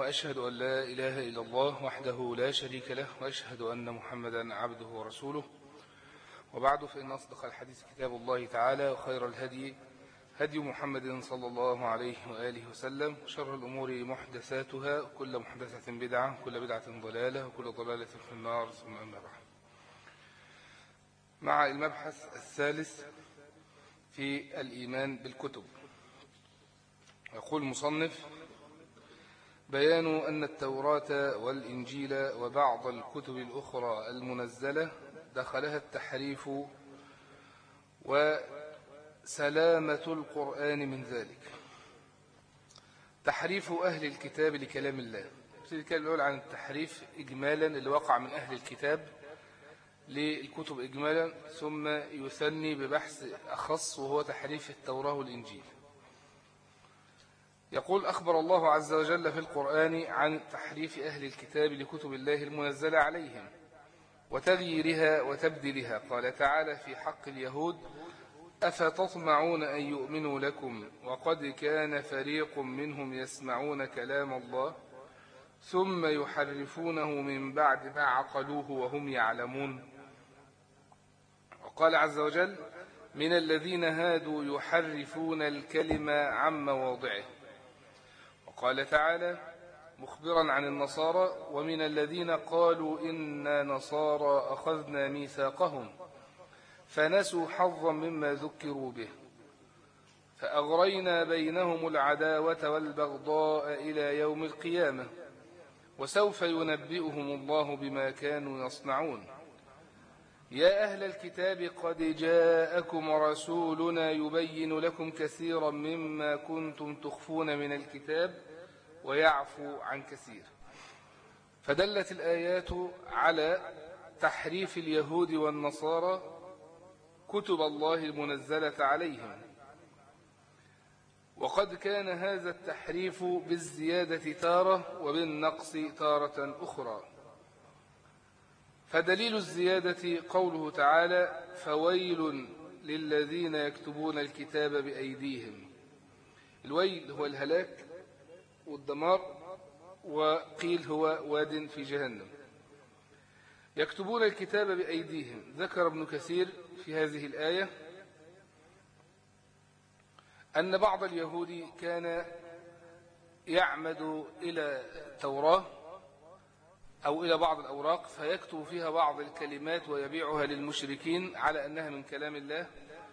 وأشهد أن لا إله إلا الله وحده لا شريك له وأشهد أن محمدا عبده ورسوله وبعد فإن أصدق الحديث كتاب الله تعالى وخير الهدي هدي محمد صلى الله عليه وآله وسلم شر الأمور محدثاتها كل محدثة بدعة كل بدعة ضلالة وكل ضلالة في النار ثم أما بعد مع المبحث الثالث في الإيمان بالكتب يقول المصنف بيان أن التوراة والإنجيل وبعض الكتب الأخرى المنزلة دخلها التحريف وسلامة القرآن من ذلك تحريف أهل الكتاب لكلام الله الكلام الأول عن التحريف إجمالا اللي وقع من أهل الكتاب للكتب إجمالا ثم يثني ببحث أخص وهو تحريف التوراة والإنجيل يقول أخبر الله عز وجل في القرآن عن تحريف أهل الكتاب لكتب الله المنزلة عليهم وتغييرها وتبدلها قال تعالى في حق اليهود أفتطمعون أن يؤمنوا لكم وقد كان فريق منهم يسمعون كلام الله ثم يحرفونه من بعد ما عقلوه وهم يعلمون وقال عز وجل من الذين هادوا يحرفون الكلمة عن مواضعه وقال تعالى مخبرا عن النصارى ومن الذين قالوا إنا نصارى أخذنا ميثاقهم فنسوا حظا مما ذكروا به فأغرينا بينهم العداوة والبغضاء إلى يوم القيامة وسوف ينبئهم الله بما كانوا يصنعون يا أهل الكتاب قد جاءكم رسولنا يبين لكم كثيرا مما كنتم تخفون من الكتاب ويعفو عن كثير فدلت الآيات على تحريف اليهود والنصارى كتب الله المنزلة عليهم وقد كان هذا التحريف بالزيادة تارة وبالنقص تارة أخرى فدليل الزيادة قوله تعالى فويل للذين يكتبون الكتاب بأيديهم الويل هو الهلاك والدمار وقيل هو واد في جهنم يكتبون الكتاب بأيديهم ذكر ابن كثير في هذه الآية أن بعض اليهود كان يعمد إلى التوراة أو إلى بعض الأوراق فيكتب فيها بعض الكلمات ويبيعها للمشركين على أنها من كلام الله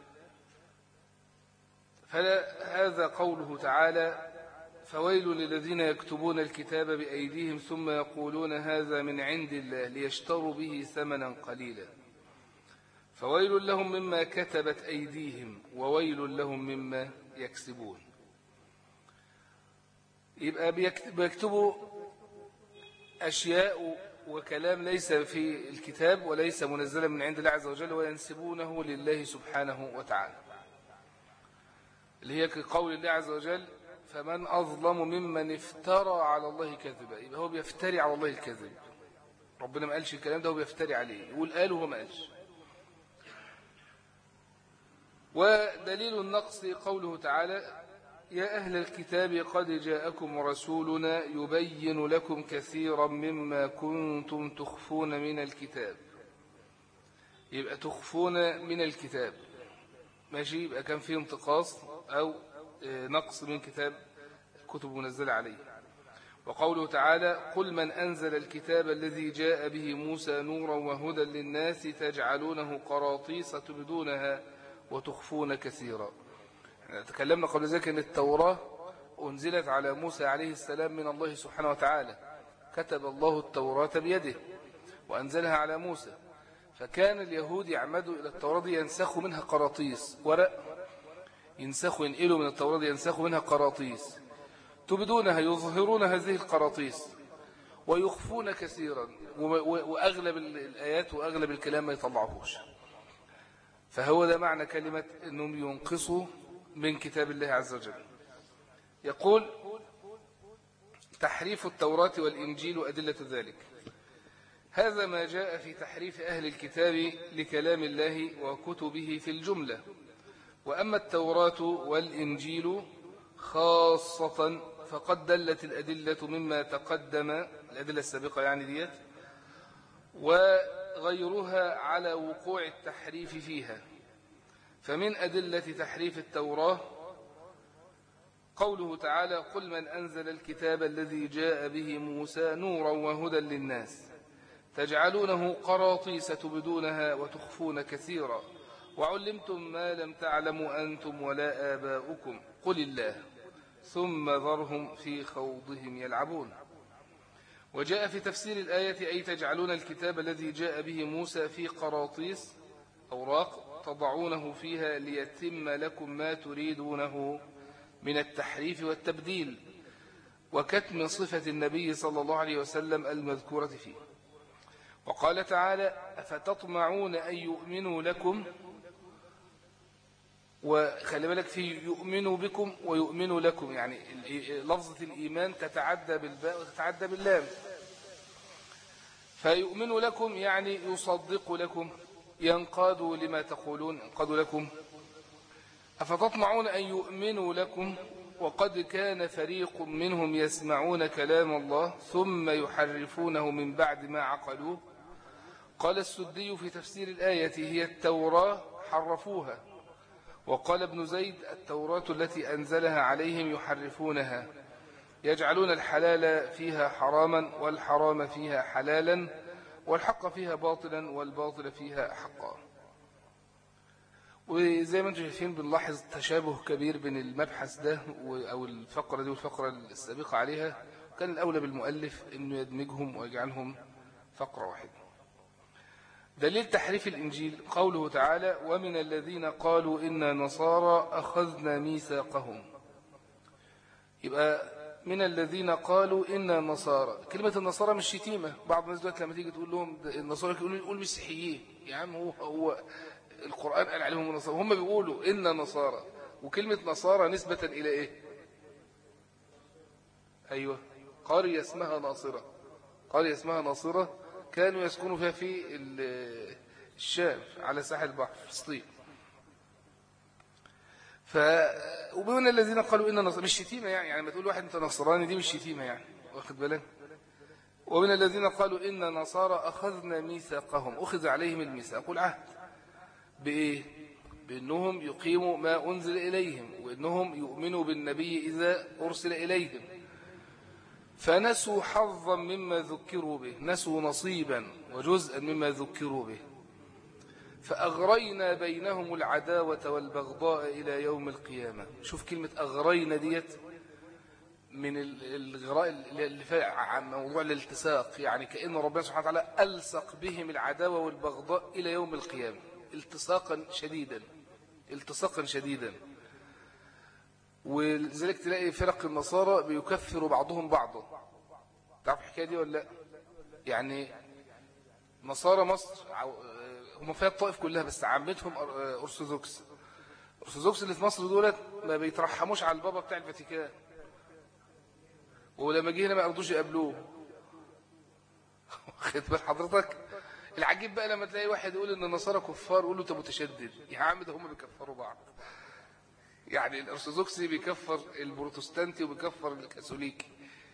فهذا قوله تعالى فويل للذين يكتبون الكتاب بأيديهم ثم يقولون هذا من عند الله ليشتروا به ثمنا قليلا فويل لهم مما كتبت أيديهم وويل لهم مما يكسبون يبقى بيكتبوا أشياء وكلام ليس في الكتاب وليس منزلا من عند الله عز وجل وينسبونه لله سبحانه وتعالى اللي هي كقول الله عز وجل فمن أظلم ممن افترى على الله كذبا يبقى هو بيفتري على الله الكذب ربنا ما قالش الكلام ده هو بيفتري عليه يقول قال وهو ما قالش ودليل النقص قوله تعالى يا أهل الكتاب قد جاءكم رسولنا يبين لكم كثيرا مما كنتم تخفون من الكتاب يبقى تخفون من الكتاب ماشي يبقى كان فيه انتقاص أو نقص من كتاب الكتب منزلة عليه وقوله تعالى قل من أنزل الكتاب الذي جاء به موسى نورا وهدى للناس تجعلونه قراطيس تبدونها وتخفون كثيرا تكلمنا قبل ذلك أن التوراة أنزلت على موسى عليه السلام من الله سبحانه وتعالى كتب الله التوراة بيده وأنزلها على موسى فكان اليهود يعمدوا إلى التوراة ينسخوا منها قراطيس ورق ينسخوا ينقلوا من التوراة ينسخوا منها قراطيس تبدونها يظهرون هذه القراطيس ويخفون كثيرا وأغلب الآيات وأغلب الكلام ما يطلعوهوش فهو ده معنى كلمة أنهم ينقصوا من كتاب الله عز وجل يقول تحريف التوراة والإنجيل وأدلة ذلك هذا ما جاء في تحريف أهل الكتاب لكلام الله وكتبه في الجملة وأما التوراة والإنجيل خاصة فقد دلت الأدلة مما تقدم الأدلة السابقة يعني ديت وغيرها على وقوع التحريف فيها فمن أدلة تحريف التوراة قوله تعالى قل من أنزل الكتاب الذي جاء به موسى نورا وهدى للناس تجعلونه قراطيس تبدونها وتخفون كثيرا وعلمتم ما لم تعلموا أنتم ولا آباؤكم قل الله ثم ذرهم في خوضهم يلعبون وجاء في تفسير الآية أي تجعلون الكتاب الذي جاء به موسى في قراطيس أوراق تضعونه فيها ليتم لكم ما تريدونه من التحريف والتبديل وكتم صفة النبي صلى الله عليه وسلم المذكورة فيه وقال تعالى أفتطمعون أن يؤمنوا لكم وخلي بالك في يؤمنوا بكم ويؤمنوا لكم يعني لفظة الإيمان تتعدى بالباء وتتعدى باللام فيؤمنوا لكم يعني يصدق لكم ينقادوا لما تقولون ينقادوا لكم أفتطمعون أن يؤمنوا لكم وقد كان فريق منهم يسمعون كلام الله ثم يحرفونه من بعد ما عقلوه قال السدي في تفسير الآية هي التوراة حرفوها وقال ابن زيد التوراة التي أنزلها عليهم يحرفونها يجعلون الحلال فيها حراما والحرام فيها حلالا والحق فيها باطلا والباطل فيها حقا وزي ما انتم شايفين بنلاحظ تشابه كبير بين المبحث ده أو الفقرة دي والفقرة السابقة عليها كان الأولى بالمؤلف أنه يدمجهم ويجعلهم فقرة واحدة دليل تحريف الإنجيل قوله تعالى ومن الذين قالوا إنا نصارى أخذنا ميثاقهم يبقى من الذين قالوا إنا نصارى كلمة النصارى مش شتيمة بعض الناس دلوقتي لما تيجي تقول لهم النصارى يقولوا يقول مسيحيين يا عم هو هو القرآن قال عليهم نصارى هم بيقولوا إنا نصارى وكلمة نصارى نسبة إلى إيه أيوة قرية اسمها ناصرة قرية اسمها ناصرة كانوا يسكنوا فيها في الشام على ساحل البحر في فلسطين ف ومن الذين قالوا إن نصر مش شتيمة يعني يعني ما تقول واحد أنت نصراني دي مش شتيمة يعني واخد بالك ومن الذين قالوا إن نصارى أخذنا ميثاقهم أخذ عليهم الميثاق والعهد بإيه بأنهم يقيموا ما أنزل إليهم وأنهم يؤمنوا بالنبي إذا أرسل إليهم فنسوا حظا مما ذكروا به نسوا نصيبا وجزءا مما ذكروا به فأغرينا بينهم العداوة والبغضاء إلى يوم القيامة شوف كلمة أغرينا ديت من الغراء اللي عن موضوع الالتساق يعني كأن ربنا سبحانه وتعالى ألصق بهم العداوة والبغضاء إلى يوم القيامة التصاقا شديدا التصاقا شديدا ولذلك تلاقي فرق النصارى بيكفروا بعضهم بعضا تعرف الحكايه دي ولا لا يعني نصارى مصر هم فيها الطائف كلها بس عامتهم ارثوذكس ارثوذكس اللي في مصر دولت ما بيترحموش على البابا بتاع الفاتيكان ولما جه هنا ما يقدروش يقابلوه واخد بال حضرتك العجيب بقى لما تلاقي واحد يقول ان النصارى كفار يقول له انت متشدد يا عم ده هم بيكفروا بعض يعني الارثوذكسي بيكفر البروتستانتي وبيكفر الكاثوليكي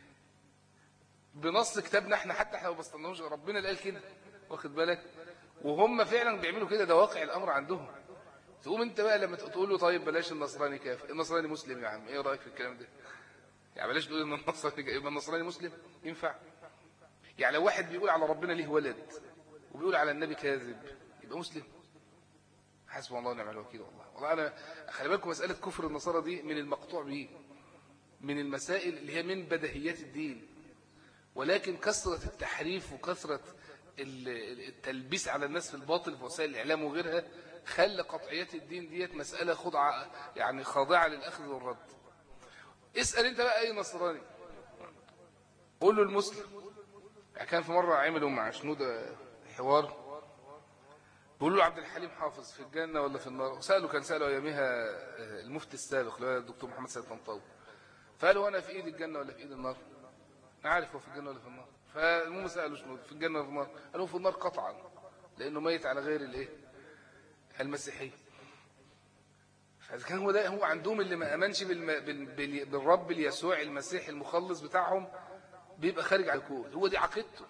بنص كتابنا احنا حتى احنا ما بستناهوش ربنا اللي قال كده واخد بالك وهم فعلا بيعملوا كده ده واقع الامر عندهم تقوم انت بقى لما تقول له طيب بلاش النصراني كافر النصراني مسلم يا عم ايه رايك في الكلام ده يعني بلاش تقول ان النصراني يبقى النصراني مسلم ينفع يعني لو واحد بيقول على ربنا ليه ولد وبيقول على النبي كاذب يبقى مسلم حسب الله ونعم الوكيل والله والله انا خلي بالكم مساله كفر النصارى دي من المقطوع به من المسائل اللي هي من بدهيات الدين ولكن كثرة التحريف وكثرة التلبيس على الناس في الباطل في وسائل الإعلام وغيرها خلى قطعيات الدين ديت مسألة خضعة يعني خاضعة للأخذ والرد اسأل انت بقى أي نصراني قول له المسلم يعني كان في مرة عملوا مع شنودة حوار بيقول له عبد الحليم حافظ في الجنة ولا في النار سأله كان سأله أيامها المفتي السابق اللي هو الدكتور محمد سيد طنطاوي فقالوا أنا في إيد الجنة ولا في إيد النار عارف هو في الجنة ولا في النار فالمهم سألوا شنو في الجنة ولا في النار قالوا في النار قطعا لأنه ميت على غير الايه المسيحية فإذا كان هو ده هو عندهم اللي ما أمنش بالم... بال... بال... بالرب اليسوع المسيح المخلص بتاعهم بيبقى خارج عن الكود هو دي عقيدته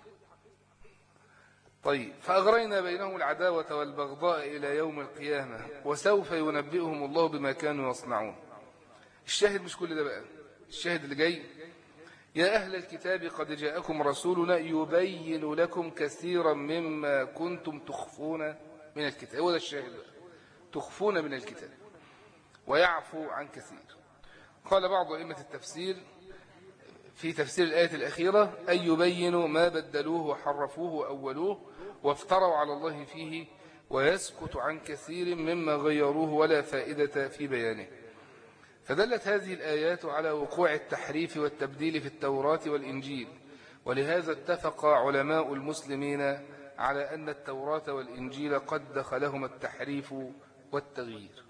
طيب فأغرينا بينهم العداوة والبغضاء إلى يوم القيامة وسوف ينبئهم الله بما كانوا يصنعون الشاهد مش كل ده بقى الشاهد اللي جاي يا أهل الكتاب قد جاءكم رسولنا يبين لكم كثيرا مما كنتم تخفون من الكتاب هو ده الشاهد بقى تخفون من الكتاب ويعفو عن كثير قال بعض أئمة التفسير في تفسير الآية الأخيرة أن يبينوا ما بدلوه وحرفوه وأولوه وافتروا على الله فيه ويسكت عن كثير مما غيروه ولا فائدة في بيانه فدلت هذه الآيات على وقوع التحريف والتبديل في التوراة والإنجيل ولهذا اتفق علماء المسلمين على أن التوراة والإنجيل قد دخلهما التحريف والتغيير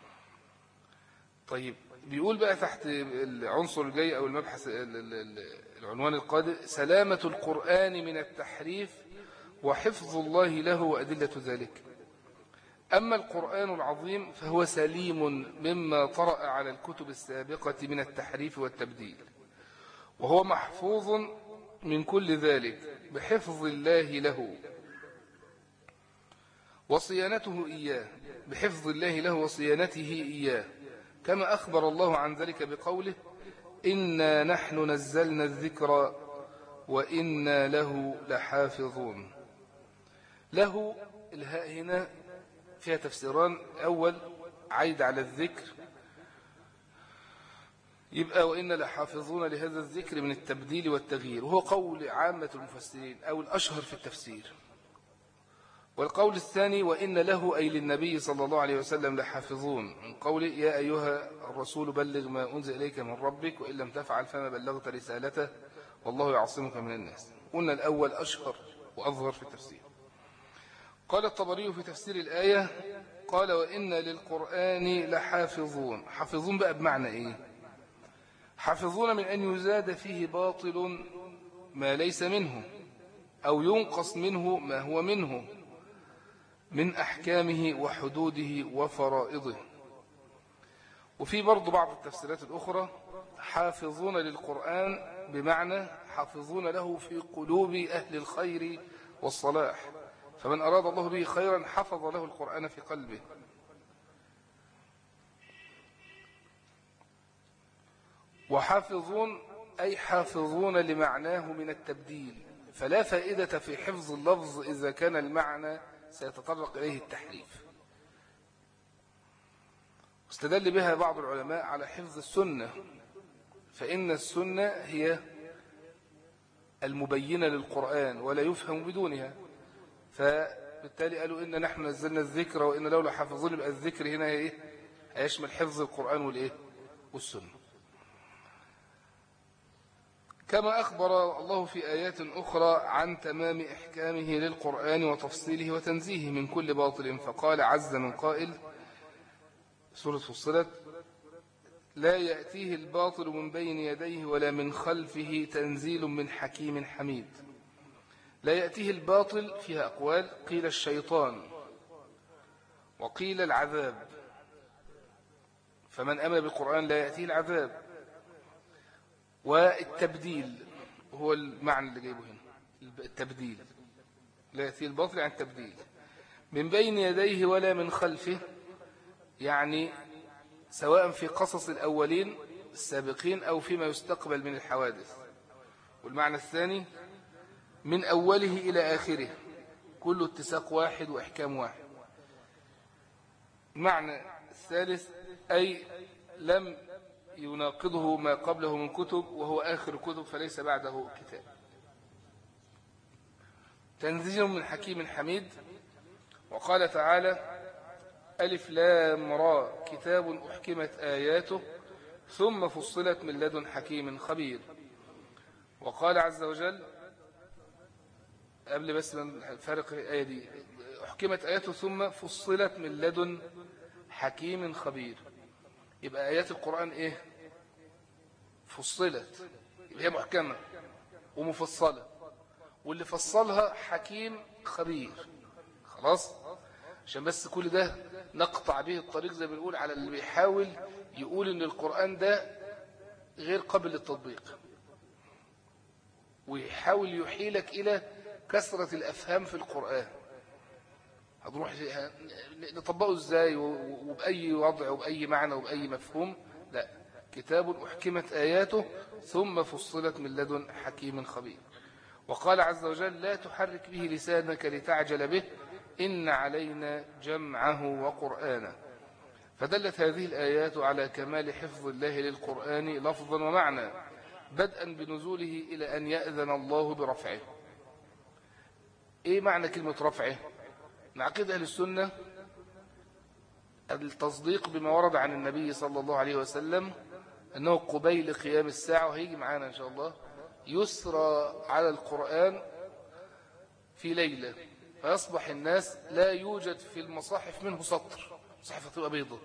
طيب بيقول بقى تحت العنصر الجاي أو المبحث العنوان القادم سلامة القرآن من التحريف وحفظ الله له وأدلة ذلك أما القرآن العظيم فهو سليم مما طرأ على الكتب السابقة من التحريف والتبديل وهو محفوظ من كل ذلك بحفظ الله له وصيانته إياه بحفظ الله له وصيانته إياه كما أخبر الله عن ذلك بقوله إنا نحن نزلنا الذكر وإنا له لحافظون له الهاء هنا فيها تفسيران أول عيد على الذكر يبقى وإن لحافظون لهذا الذكر من التبديل والتغيير وهو قول عامة المفسرين أو الأشهر في التفسير والقول الثاني وإن له أي للنبي صلى الله عليه وسلم لحافظون من قول يا أيها الرسول بلغ ما أنزل إليك من ربك وإن لم تفعل فما بلغت رسالته والله يعصمك من الناس قلنا الأول أشهر وأظهر في التفسير قال الطبري في تفسير الآية قال وإن للقرآن لحافظون حافظون بقى بمعنى إيه حافظون من أن يزاد فيه باطل ما ليس منه أو ينقص منه ما هو منه من أحكامه وحدوده وفرائضه وفي برضو بعض التفسيرات الأخرى حافظون للقرآن بمعنى حافظون له في قلوب أهل الخير والصلاح فمن أراد الله به خيرا حفظ له القرآن في قلبه وحافظون أي حافظون لمعناه من التبديل فلا فائدة في حفظ اللفظ إذا كان المعنى سيتطرق إليه التحريف استدل بها بعض العلماء على حفظ السنة فإن السنة هي المبينة للقرآن ولا يفهم بدونها فبالتالي قالوا إن نحن نزلنا الذكر وإن لولا حافظون يبقى الذكر هنا إيه هيشمل حفظ القرآن والإيه والسنة كما أخبر الله في آيات أخرى عن تمام إحكامه للقرآن وتفصيله وتنزيهه من كل باطل فقال عز من قائل سورة فصلت لا يأتيه الباطل من بين يديه ولا من خلفه تنزيل من حكيم حميد لا يأتيه الباطل فيها أقوال قيل الشيطان وقيل العذاب فمن أمن بالقرآن لا يأتيه العذاب والتبديل هو المعنى اللي جايبه هنا التبديل لا يأتيه الباطل عن التبديل من بين يديه ولا من خلفه يعني سواء في قصص الأولين السابقين أو فيما يستقبل من الحوادث والمعنى الثاني من أوله إلى آخره كل اتساق واحد وإحكام واحد المعنى الثالث أي لم يناقضه ما قبله من كتب وهو آخر كتب فليس بعده كتاب تنزيل من حكيم حميد وقال تعالى ألف لام را كتاب أحكمت آياته ثم فصلت من لدن حكيم خبير وقال عز وجل قبل بس من فرق الآية دي أحكمت آياته ثم فصلت من لدن حكيم خبير يبقى آيات القرآن إيه فصلت يبقى هي محكمة ومفصلة واللي فصلها حكيم خبير خلاص عشان بس كل ده نقطع به الطريق زي ما بنقول على اللي بيحاول يقول ان القرآن ده غير قابل للتطبيق ويحاول يحيلك إلى كثرة الأفهام في القرآن هتروح نطبقه ازاي وبأي وضع وبأي معنى وبأي مفهوم لا كتاب أحكمت آياته ثم فصلت من لدن حكيم خبير وقال عز وجل لا تحرك به لسانك لتعجل به إن علينا جمعه وقرآنه فدلت هذه الآيات على كمال حفظ الله للقرآن لفظا ومعنى بدءا بنزوله إلى أن يأذن الله برفعه إيه معنى كلمة رفعه نعقد أهل السنة التصديق بما ورد عن النبي صلى الله عليه وسلم أنه قبيل قيام الساعة وهيجي معانا إن شاء الله يسرى على القرآن في ليلة فيصبح الناس لا يوجد في المصاحف منه سطر صحفة تبقى بيضة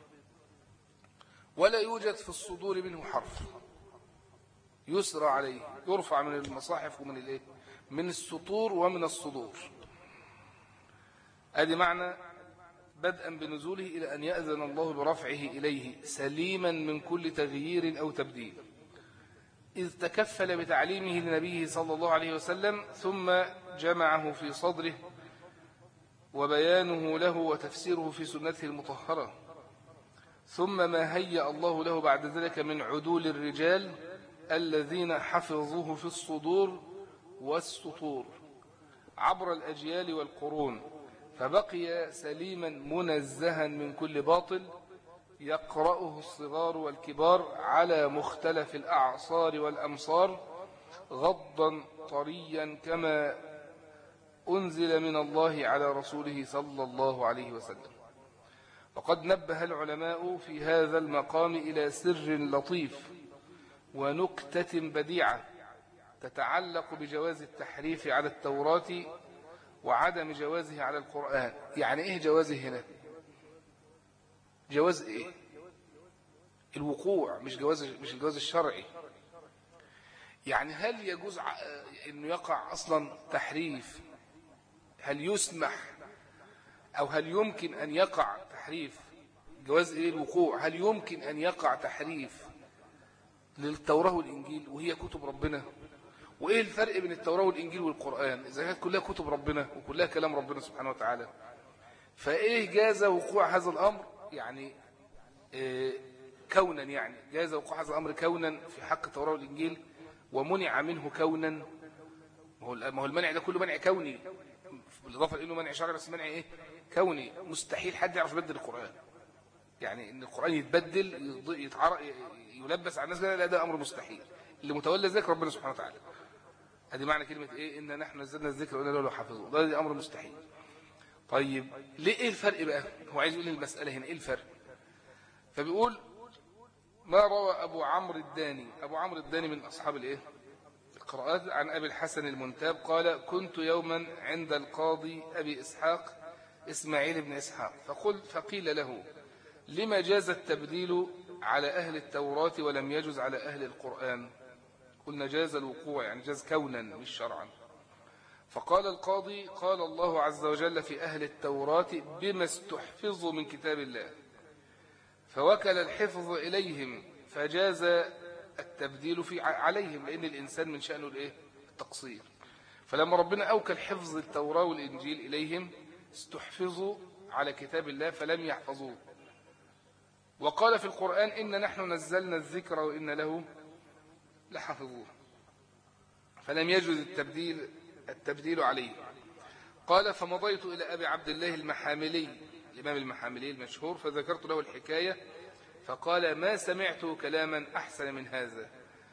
ولا يوجد في الصدور منه حرف يسرى عليه يرفع من المصاحف ومن الايه من السطور ومن الصدور ادي معنى بدءا بنزوله إلى أن يأذن الله برفعه إليه سليما من كل تغيير أو تبديل إذ تكفل بتعليمه لنبيه صلى الله عليه وسلم ثم جمعه في صدره وبيانه له وتفسيره في سنته المطهرة ثم ما هيأ الله له بعد ذلك من عدول الرجال الذين حفظوه في الصدور والسطور عبر الأجيال والقرون فبقي سليما منزها من كل باطل يقرأه الصغار والكبار على مختلف الأعصار والأمصار غضا طريا كما أنزل من الله على رسوله صلى الله عليه وسلم وقد نبه العلماء في هذا المقام إلى سر لطيف ونكتة بديعة تتعلق بجواز التحريف على التوراة وعدم جوازه على القرآن يعني إيه جوازه هنا جواز إيه الوقوع مش جواز مش الجواز الشرعي يعني هل يجوز انه يقع اصلا تحريف هل يسمح او هل يمكن ان يقع تحريف جواز ايه الوقوع هل يمكن ان يقع تحريف للتوراة والانجيل وهي كتب ربنا وايه الفرق بين التوراة والانجيل والقرآن اذا كانت كلها كتب ربنا وكلها كلام ربنا سبحانه وتعالى فايه جاز وقوع هذا الامر يعني إيه كونا يعني جاز وقوع هذا الامر كونا في حق التوراة والانجيل ومنع منه كونا ما هو المنع ده كله منع كوني بالاضافه لانه منع شرعي بس منع ايه كوني مستحيل حد يعرف يبدل القران يعني ان القران يتبدل يتعرق يلبس على الناس لا ده امر مستحيل اللي متولى ذلك ربنا سبحانه وتعالى ادي معنى كلمه ايه ان نحن نزلنا الذكر وانا له حافظون ده, ده امر مستحيل طيب ليه ايه الفرق بقى هو عايز يقول المساله هنا ايه الفرق فبيقول ما روى ابو عمرو الداني ابو عمرو الداني من اصحاب الايه القراءات عن أبي الحسن المنتاب قال كنت يوما عند القاضي أبي إسحاق إسماعيل بن إسحاق فقل فقيل له لما جاز التبديل على أهل التوراة ولم يجز على أهل القرآن قلنا جاز الوقوع يعني جاز كونا مش شرعا فقال القاضي قال الله عز وجل في أهل التوراة بما استحفظوا من كتاب الله فوكل الحفظ إليهم فجاز التبديل في عليهم لأن الإنسان من شأنه الإيه؟ التقصير فلما ربنا أوكل حفظ التوراة والإنجيل إليهم استحفظوا على كتاب الله فلم يحفظوه وقال في القرآن إن نحن نزلنا الذكر وإن له لحفظوه فلم يجوز التبديل التبديل عليه قال فمضيت إلى أبي عبد الله المحاملي الإمام المحاملي المشهور فذكرت له الحكاية فقال ما سمعت كلاما أحسن من هذا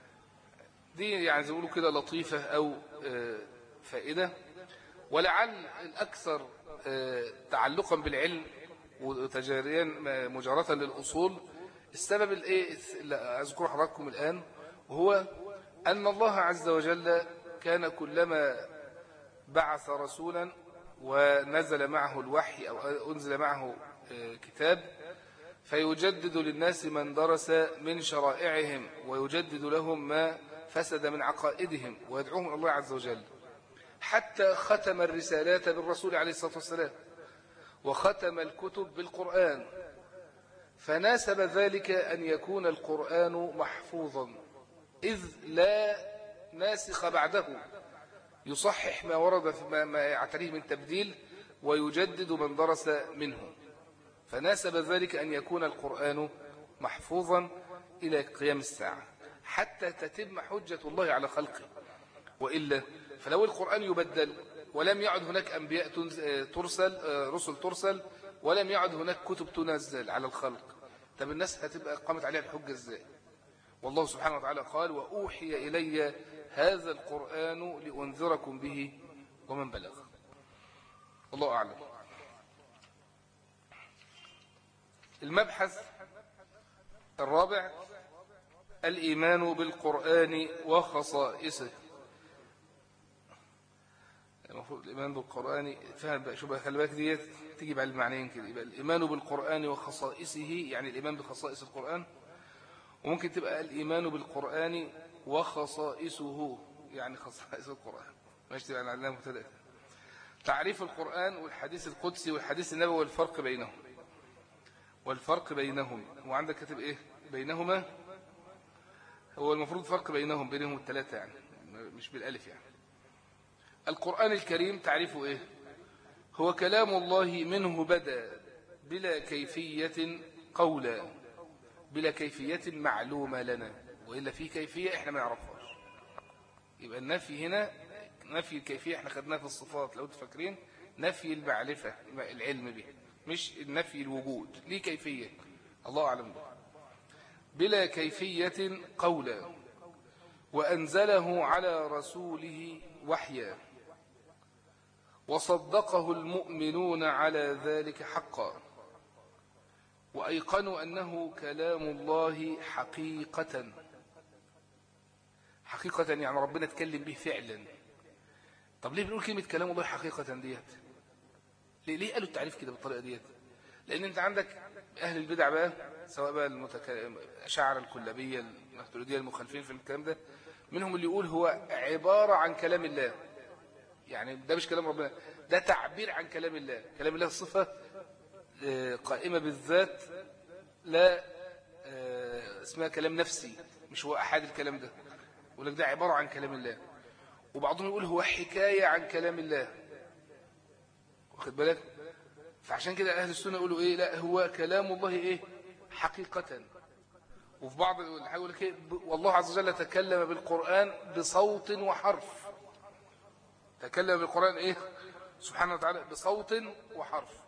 دي يعني زي كده لطيفة أو فائدة ولعل الأكثر تعلقا بالعلم وتجاريا مجارة للأصول السبب الايه أذكر حضراتكم الآن وهو أن الله عز وجل كان كلما بعث رسولا ونزل معه الوحي أو أنزل معه كتاب فيجدد للناس من درس من شرائعهم ويجدد لهم ما فسد من عقائدهم ويدعوهم الله عز وجل حتى ختم الرسالات بالرسول عليه الصلاة والسلام وختم الكتب بالقرآن فناسب ذلك أن يكون القرآن محفوظا إذ لا ناسخ بعده يصحح ما ورد في ما يعتريه من تبديل ويجدد من درس منه فناسب ذلك أن يكون القرآن محفوظا إلى قيام الساعة حتى تتم حجة الله على خلقه وإلا فلو القرآن يبدل ولم يعد هناك أنبياء ترسل رسل ترسل ولم يعد هناك كتب تنزل على الخلق طب الناس هتبقى قامت عليها الحجة ازاي والله سبحانه وتعالى قال وأوحي إلي هذا القرآن لأنذركم به ومن بلغ الله أعلم المبحث الرابع الإيمان بالقرآن وخصائصه المفروض الإيمان بالقرآن فهم بقى شو خلي بالك ديت تجيب على المعنيين كده يبقى الإيمان بالقرآن وخصائصه يعني الإيمان بخصائص القرآن وممكن تبقى الإيمان بالقرآن وخصائصه يعني خصائص القرآن ماشي تبقى عندنا مبتدا تعريف القرآن والحديث القدسي والحديث النبوي والفرق بينهم والفرق بينهم وعندك كاتب ايه بينهما هو المفروض فرق بينهم بينهم الثلاثة يعني مش بالالف يعني القرآن الكريم تعريفه ايه هو كلام الله منه بدأ بلا كيفية قولا بلا كيفية معلومة لنا وإلا في كيفية احنا ما نعرفهاش يبقى النفي هنا نفي الكيفية احنا خدناها في الصفات لو تفكرين نفي المعرفة العلم به مش النفي الوجود ليه كيفية الله أعلم به بلا كيفية قولا وأنزله على رسوله وحيا وصدقه المؤمنون على ذلك حقا وأيقنوا أنه كلام الله حقيقة حقيقة يعني ربنا اتكلم به فعلا طب ليه بنقول كلمة كلام الله حقيقة ديت ليه, ليه قالوا التعريف كده بالطريقة ديت لأن أنت عندك أهل البدع بقى سواء بقى المتكلم شعر الكلابية المهتولودية المخالفين في الكلام ده منهم اللي يقول هو عبارة عن كلام الله يعني ده مش كلام ربنا ده تعبير عن كلام الله كلام الله صفة آه، قائمة بالذات لا آه، اسمها كلام نفسي مش هو أحد الكلام ده يقول لك ده عبارة عن كلام الله وبعضهم يقول هو حكاية عن كلام الله واخد بالك فعشان كده أهل السنة يقولوا إيه لا هو كلام الله إيه حقيقة وفي بعض يقول لك إيه والله عز وجل تكلم بالقرآن بصوت وحرف تكلم بالقرآن إيه سبحانه وتعالى بصوت وحرف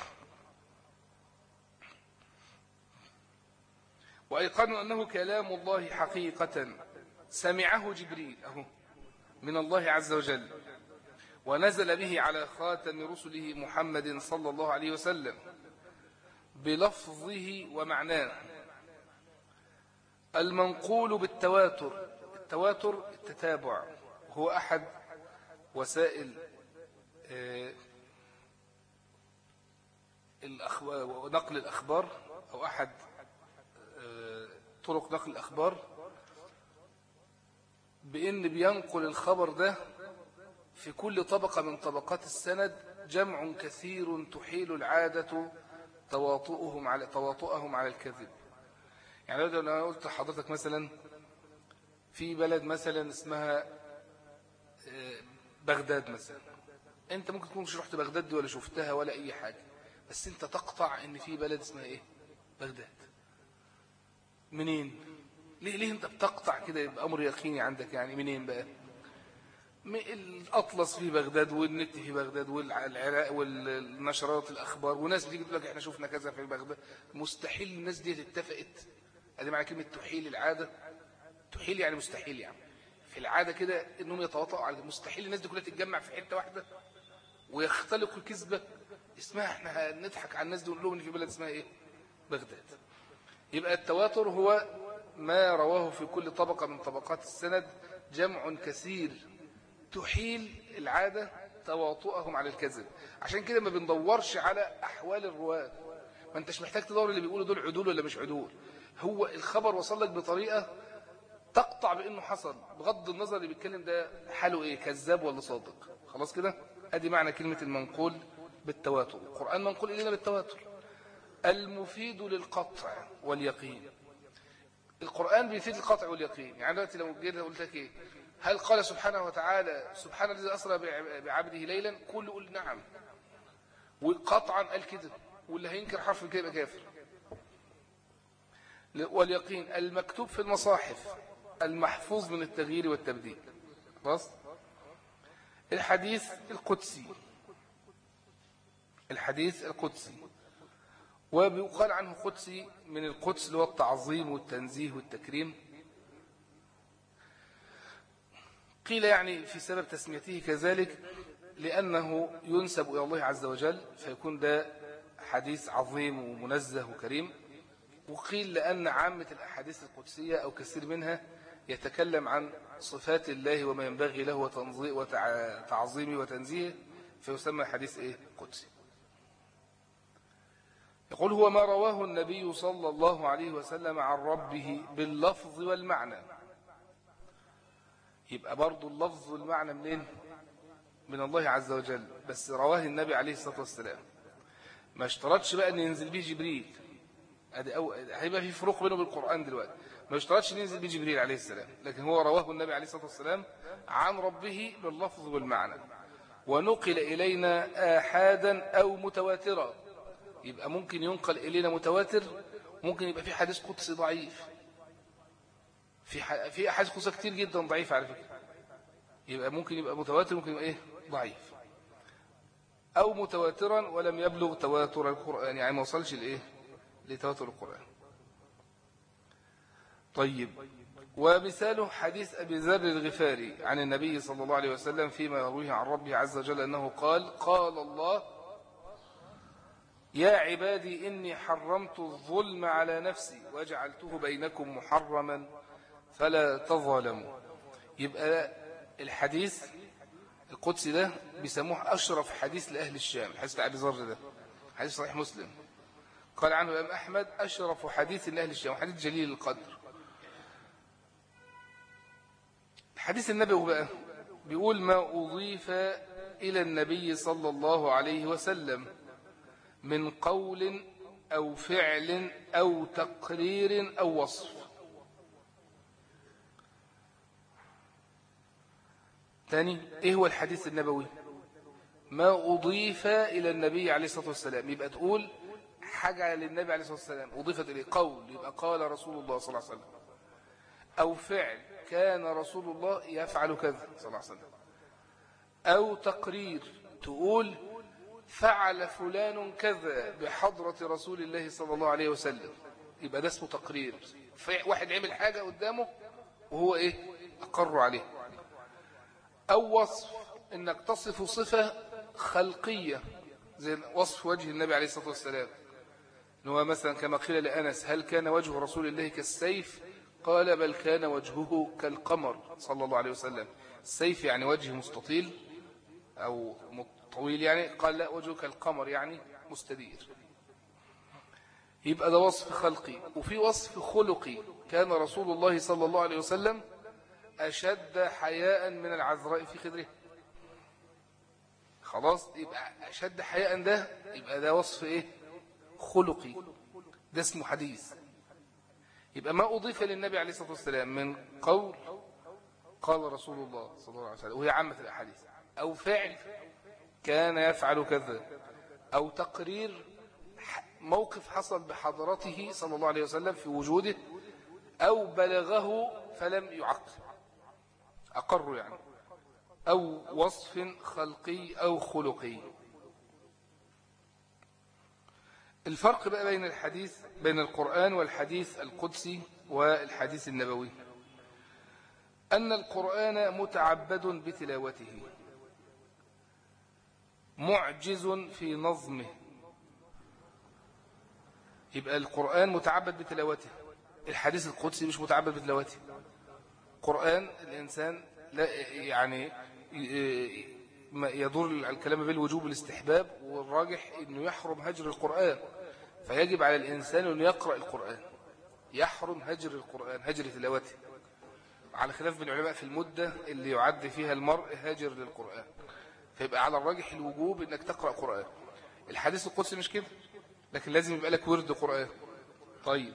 وأيقنوا أنه كلام الله حقيقة سمعه جبريل أهو من الله عز وجل ونزل به على خاتم رسله محمد صلى الله عليه وسلم بلفظه ومعناه المنقول بالتواتر التواتر التتابع هو أحد وسائل آه، نقل الأخبار أو أحد آه، طرق نقل الأخبار بأن بينقل الخبر ده في كل طبقة من طبقات السند جمع كثير تحيل العادة تواطؤهم على تواطؤهم على الكذب يعني لو أنا قلت لحضرتك مثلا في بلد مثلا اسمها آه، بغداد مثلا انت ممكن تكون مش رحت بغداد ولا شفتها ولا اي حاجة بس انت تقطع ان في بلد اسمها ايه بغداد منين ليه ليه انت بتقطع كده يبقى امر يقيني عندك يعني منين بقى الأطلس في بغداد والنت في بغداد والعراق والنشرات الأخبار وناس بتيجي تقول لك احنا شفنا كذا في بغداد مستحيل الناس دي اتفقت ادي معنى كلمة تحيل العادة تحيل يعني مستحيل يعني في العادة كده انهم يتواطئوا على مستحيل الناس دي كلها تتجمع في حتة واحدة ويختلقوا كذبة اسمها احنا نضحك على الناس دي ونقول لهم ان في بلد اسمها ايه بغداد يبقى التواتر هو ما رواه في كل طبقة من طبقات السند جمع كثير تحيل العادة تواطؤهم على الكذب عشان كده ما بندورش على أحوال الرواة ما انتش محتاج تدور اللي بيقولوا دول عدول ولا مش عدول هو الخبر وصل لك بطريقة تقطع بأنه حصل بغض النظر اللي بيتكلم ده حاله ايه كذاب ولا صادق خلاص كده ادي معنى كلمة المنقول بالتواتر القرآن منقول إلينا بالتواتر المفيد للقطع واليقين القرآن بيفيد القطع واليقين يعني دلوقتي لو جينا قلت لك ايه هل قال سبحانه وتعالى سبحان الذي أسرى بعبده ليلا كل يقول نعم وقطعا قال كده واللي هينكر حرف كده يبقى كافر واليقين المكتوب في المصاحف المحفوظ من التغيير والتبديل خلاص الحديث القدسي الحديث القدسي وبيقال عنه قدسي من القدس اللي هو التعظيم والتنزيه والتكريم قيل يعني في سبب تسميته كذلك لأنه ينسب إلى الله عز وجل فيكون ده حديث عظيم ومنزه وكريم وقيل لأن عامة الأحاديث القدسية أو كثير منها يتكلم عن صفات الله وما ينبغي له وتعظيمه وتنزيهه فيسمى حديث إيه؟ قدسي يقول هو ما رواه النبي صلى الله عليه وسلم عن ربه باللفظ والمعنى يبقى برضو اللفظ والمعنى منين من الله عز وجل بس رواه النبي عليه الصلاة والسلام ما اشترطش بقى ان ينزل به جبريل ادي أو هيبقى في فروق بينه وبين دلوقتي ما اشترطش ان ينزل به جبريل عليه السلام لكن هو رواه النبي عليه الصلاة والسلام عن ربه باللفظ والمعنى ونقل إلينا آحادا أو متواترا يبقى ممكن ينقل إلينا متواتر ممكن يبقى في حديث قدسي ضعيف في في احاديث قدسيه كتير جدا ضعيفه على فكره يبقى ممكن يبقى متواتر ممكن يبقى ايه ضعيف او متواترا ولم يبلغ تواتر القران يعني ما وصلش لايه لتواتر القران طيب ومثاله حديث أبي ذر الغفاري عن النبي صلى الله عليه وسلم فيما يرويه عن ربه عز وجل أنه قال قال الله يا عبادي إني حرمت الظلم على نفسي وجعلته بينكم محرما فلا تظلموا يبقى الحديث القدسي ده بيسموه أشرف حديث لأهل الشام الحديث بتاع أبي ذر ده حديث صحيح مسلم قال عنه الإمام أحمد أشرف حديث لأهل الشام حديث جليل القدر حديث النبي بقى بيقول ما أضيف إلى النبي صلى الله عليه وسلم من قول أو فعل أو تقرير أو وصف ثاني إيه هو الحديث النبوي ما أضيف إلى النبي عليه الصلاة والسلام يبقى تقول حاجة للنبي عليه الصلاة والسلام أضيفت إليه قول يبقى قال رسول الله صلى الله عليه وسلم أو فعل كان رسول الله يفعل كذا صلى الله عليه وسلم أو تقرير تقول فعل فلان كذا بحضرة رسول الله صلى الله عليه وسلم يبقى ده اسمه تقرير واحد عمل حاجة قدامه وهو إيه أقر عليه أو وصف إنك تصف صفة خلقية زي وصف وجه النبي عليه الصلاة والسلام هو مثلا كما قيل لأنس هل كان وجه رسول الله كالسيف قال بل كان وجهه كالقمر صلى الله عليه وسلم السيف يعني وجه مستطيل أو طويل يعني قال لا وجهه كالقمر يعني مستدير يبقى ده وصف خلقي وفي وصف خلقي كان رسول الله صلى الله عليه وسلم أشد حياء من العذراء في خدره خلاص يبقى أشد حياء ده يبقى ده وصف إيه خلقي ده اسمه حديث يبقى ما أضيف للنبي عليه الصلاة والسلام من قول قال رسول الله صلى الله عليه وسلم وهي عامة الأحاديث أو فعل كان يفعل كذا أو تقرير موقف حصل بحضرته صلى الله عليه وسلم في وجوده أو بلغه فلم يعقل أقر يعني أو وصف خلقي أو خلقي الفرق بقى بين الحديث بين القرآن والحديث القدسي والحديث النبوي أن القرآن متعبد بتلاوته معجز في نظمه يبقى القرآن متعبد بتلاوته الحديث القدسي مش متعبد بتلاوته القرآن الإنسان لا يعني يدور الكلام بالوجوب والاستحباب والراجح أنه يحرم هجر القرآن فيجب على الإنسان أن يقرأ القرآن يحرم هجر القرآن هجر تلاوته على خلاف من العلماء في المدة اللي يعد فيها المرء هاجر للقرآن فيبقى على الراجح الوجوب أنك تقرأ قرآن الحديث القدسي مش كده لكن لازم يبقى لك ورد قرآن طيب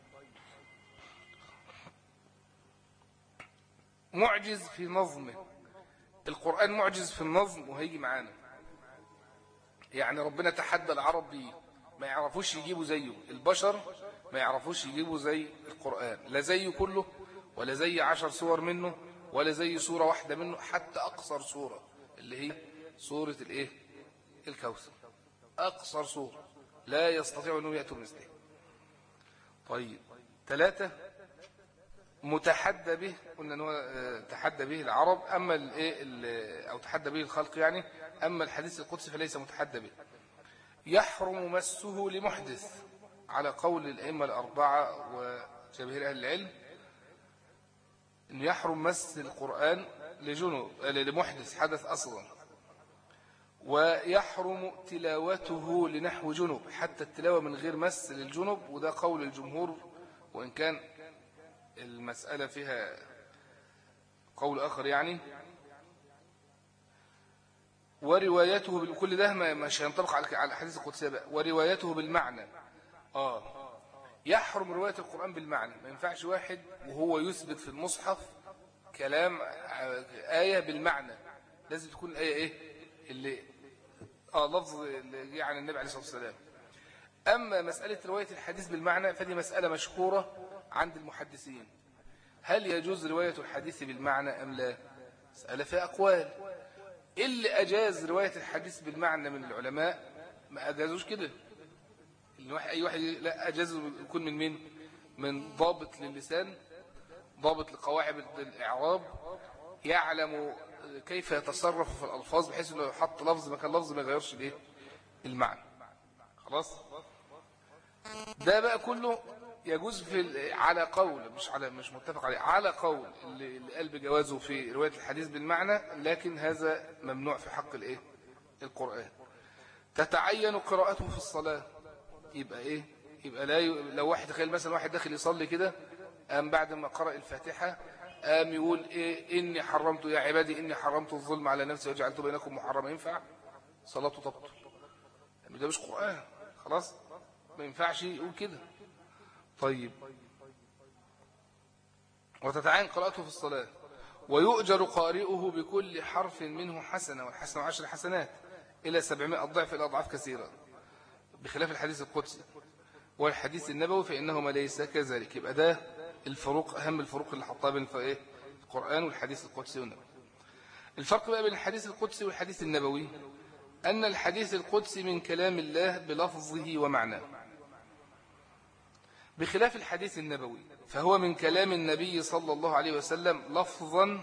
معجز في نظمه القرآن معجز في النظم وهيجي معانا يعني ربنا تحدى العرب بيه ما يعرفوش يجيبوا زيه البشر ما يعرفوش يجيبوا زي القرآن لا زيه كله ولا زي عشر سور منه ولا زي سورة واحدة منه حتى أقصر سورة اللي هي سورة الإيه الكوثر أقصر سورة لا يستطيع أنه يأتوا مثله طيب ثلاثة متحدى به قلنا أنه آه، تحدى به العرب أما الإيه أو تحدى به الخلق يعني أما الحديث القدسي فليس متحدى به يحرم مسه لمحدث على قول الأئمة الأربعة وجماهير أهل العلم أن يحرم مس القرآن لجنوب لمحدث حدث أصلا ويحرم تلاوته لنحو جنوب حتى التلاوة من غير مس للجنوب وده قول الجمهور وإن كان المسألة فيها قول آخر يعني وروايته بكل ده مش هينطبق على الحديث القدسية بقى وروايته بالمعنى آه يحرم رواية القرآن بالمعنى ما ينفعش واحد وهو يثبت في المصحف كلام آية بالمعنى لازم تكون الآية إيه اللي آه لفظ اللي عن النبي عليه الصلاة والسلام أما مسألة رواية الحديث بالمعنى فدي مسألة مشهورة عند المحدثين هل يجوز رواية الحديث بالمعنى أم لا مسألة فيها أقوال اللي أجاز رواية الحديث بالمعنى من العلماء ما أجازوش كده أي واحد لا أجاز يكون من مين من ضابط للسان ضابط لقواعد الإعراب يعلم كيف يتصرف في الألفاظ بحيث أنه يحط لفظ مكان لفظ ما يغيرش الايه المعنى خلاص ده بقى كله يجوز في على قول مش على مش متفق عليه على قول اللي قال بجوازه في رواية الحديث بالمعنى لكن هذا ممنوع في حق الايه القرآن تتعين قراءته في الصلاة يبقى ايه يبقى لا ي... لو واحد تخيل مثلا واحد داخل يصلي كده قام بعد ما قرأ الفاتحة قام يقول ايه اني حرمت يا عبادي اني حرمت الظلم على نفسي وجعلت بينكم محرما ينفع صلاته تبطل يعني ده مش قرآن خلاص ما ينفعش يقول كده طيب وتتعين قراءته في الصلاة ويؤجر قارئه بكل حرف منه حسنة والحسنة عشر حسنات إلى سبعمائة ضعف إلى أضعاف كثيرة بخلاف الحديث القدسي والحديث النبوي فإنهما ليس كذلك يبقى ده الفروق أهم الفروق اللي حطها بين إيه؟ القرآن والحديث القدسي والنبوي الفرق بقى بين الحديث القدسي والحديث النبوي أن الحديث القدسي من كلام الله بلفظه ومعناه بخلاف الحديث النبوي فهو من كلام النبي صلى الله عليه وسلم لفظا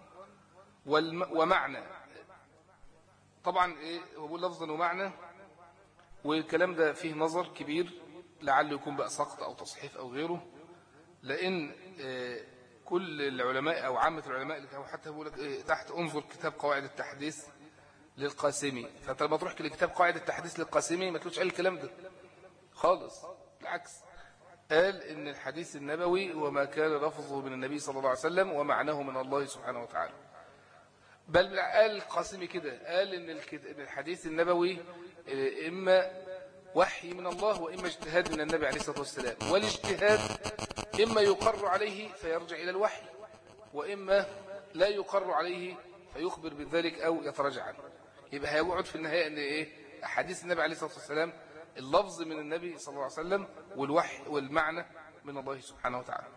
ومعنى طبعا ايه هو بيقول لفظا ومعنى والكلام ده فيه نظر كبير لعله يكون بقى سقط أو تصحيف أو غيره لأن آه، كل العلماء أو عامة العلماء اللي حتى بيقول لك إيه، تحت انظر كتاب قواعد التحديث للقاسمي فانت لما تروح لكتاب قواعد التحديث للقاسمي ما تقولش الكلام ده خالص بالعكس قال ان الحديث النبوي وما كان لفظه من النبي صلى الله عليه وسلم ومعناه من الله سبحانه وتعالى بل قال القاسمي كده قال ان الحديث النبوي آه، إما وحي من الله وإما اجتهاد من النبي عليه الصلاة والسلام والاجتهاد إما يقر عليه فيرجع إلى الوحي وإما لا يقر عليه فيخبر بذلك أو يتراجع عنه يبقى هيقعد في النهاية أن إيه أحاديث النبي عليه الصلاة والسلام اللفظ من النبي صلى الله عليه وسلم والوحي والمعنى من الله سبحانه وتعالى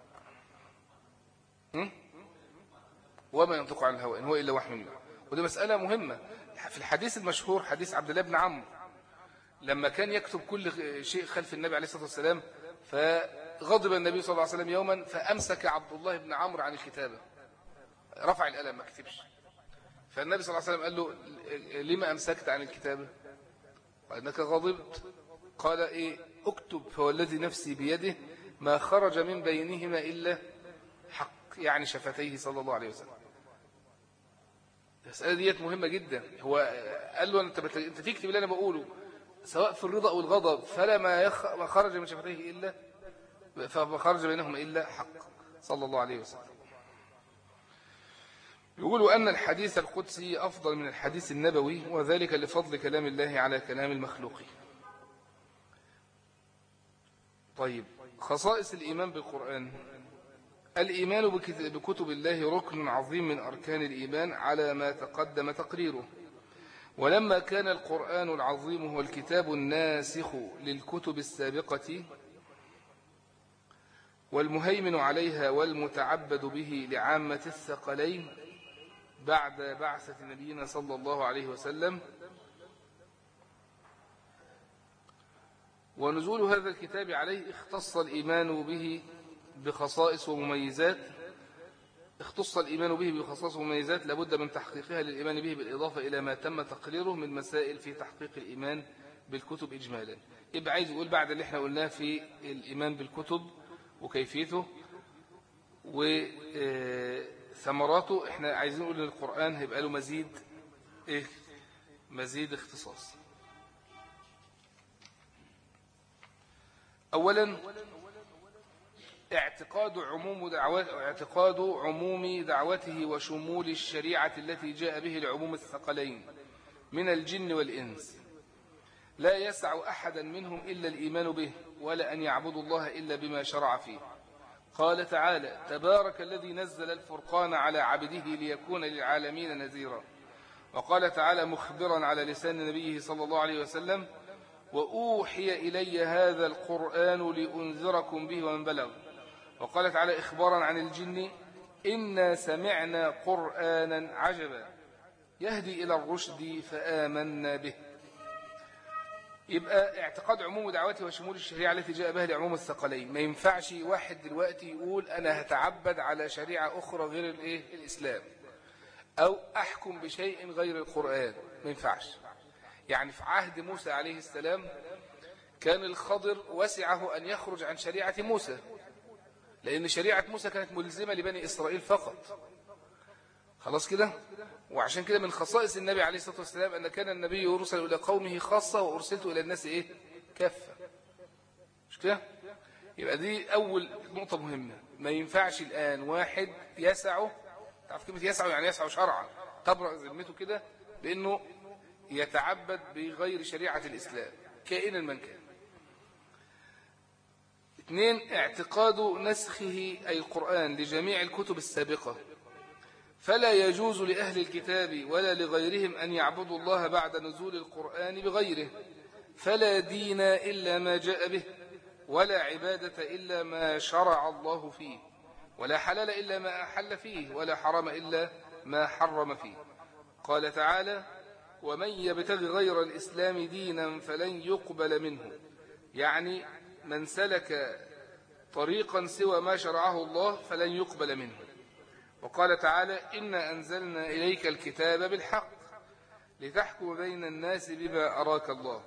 وما ينطق عن الهوى إن هو إلا وحي منه ودي مسألة مهمة في الحديث المشهور حديث عبد الله بن عمرو لما كان يكتب كل شيء خلف النبي عليه الصلاة والسلام فغضب النبي صلى الله عليه وسلم يوما فأمسك عبد الله بن عمرو عن الكتابة رفع الألم ما كتبش فالنبي صلى الله عليه وسلم قال له لما أمسكت عن الكتابة وأنك غضبت قال إيه اكتب فوالذي نفسي بيده ما خرج من بينهما إلا حق يعني شفتيه صلى الله عليه وسلم المسألة ديت مهمة جدا هو قال له أنت, أنت تكتب اللي أنا بقوله سواء في الرضا أو الغضب فلا ما خرج من شفتيه إلا فما خرج بينهم إلا حق صلى الله عليه وسلم يقولوا أن الحديث القدسي أفضل من الحديث النبوي وذلك لفضل كلام الله على كلام المخلوق طيب خصائص الإيمان بالقرآن الإيمان بكتب الله ركن عظيم من أركان الإيمان على ما تقدم تقريره ولما كان القرآن العظيم هو الكتاب الناسخ للكتب السابقة والمهيمن عليها والمتعبد به لعامة الثقلين بعد بعثة نبينا صلى الله عليه وسلم ونزول هذا الكتاب عليه اختص الإيمان به بخصائص ومميزات اختص الإيمان به بخصائص ومميزات لابد من تحقيقها للإيمان به بالإضافة إلى ما تم تقريره من مسائل في تحقيق الإيمان بالكتب إجمالا يبقى عايز يقول بعد اللي احنا قلناه في الإيمان بالكتب وكيفيته وثمراته احنا عايزين نقول ان القرآن هيبقى له مزيد ايه مزيد اختصاص أولا اعتقاد عموم دعوات اعتقاد عموم دعوته وشمول الشريعة التي جاء به العموم الثقلين من الجن والإنس لا يسع أحدا منهم إلا الإيمان به ولا أن يعبدوا الله إلا بما شرع فيه قال تعالى تبارك الذي نزل الفرقان على عبده ليكون للعالمين نذيرا وقال تعالى مخبرا على لسان نبيه صلى الله عليه وسلم وأوحي إلي هذا القرآن لأنذركم به ومن بلغ وقال تعالى إخبارا عن الجن إنا سمعنا قرآنا عجبا يهدي إلى الرشد فآمنا به يبقى اعتقاد عموم دعوته وشمول الشريعة التي جاء بها لعموم الثقلين ما ينفعش واحد دلوقتي يقول أنا هتعبد على شريعة أخرى غير الإيه؟ الإسلام أو أحكم بشيء غير القرآن ما ينفعش يعني في عهد موسى عليه السلام كان الخضر وسعه أن يخرج عن شريعة موسى لأن شريعة موسى كانت ملزمة لبني إسرائيل فقط خلاص كده وعشان كده من خصائص النبي عليه الصلاة والسلام أن كان النبي يرسل إلى قومه خاصة وأرسلت إلى الناس إيه كافة مش كده يبقى دي أول نقطة مهمة ما ينفعش الآن واحد يسعه تعرف كلمة يسعه يعني يسعه شرعا تبرأ ذمته كده بأنه يتعبد بغير شريعة الإسلام كائنا من كان اثنين اعتقاد نسخه أي القرآن لجميع الكتب السابقة فلا يجوز لأهل الكتاب ولا لغيرهم أن يعبدوا الله بعد نزول القرآن بغيره فلا دين إلا ما جاء به ولا عبادة إلا ما شرع الله فيه ولا حلال إلا ما أحل فيه ولا حرم إلا ما حرم فيه قال تعالى ومن يبتغي غير الإسلام دينا فلن يقبل منه يعني من سلك طريقا سوى ما شرعه الله فلن يقبل منه وقال تعالى إنا أنزلنا إليك الكتاب بالحق لتحكم بين الناس بما أراك الله